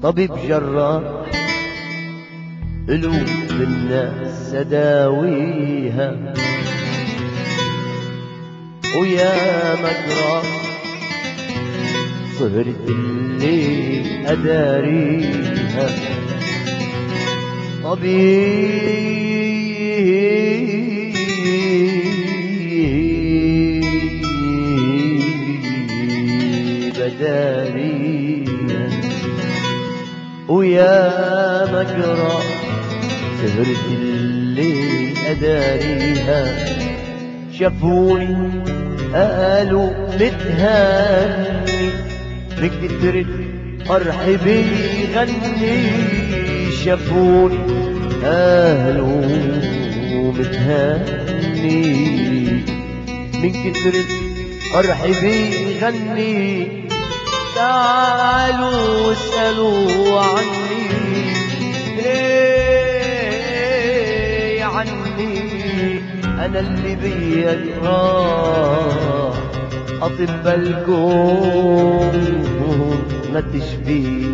طبيب جراح قلوب الناس سداويها ويا مجرى صهرت الليل أداريها طبيب أداريها ويا مجرى سهرت الليل أداريها شافوني قالوا متهني بكترة فرح بيغني شافوني قالوا متهني من كترة فرح بيغني تعالوا اسألوا عني ليه عني أنا اللي بيا جراح أطب الكون ما تشفيه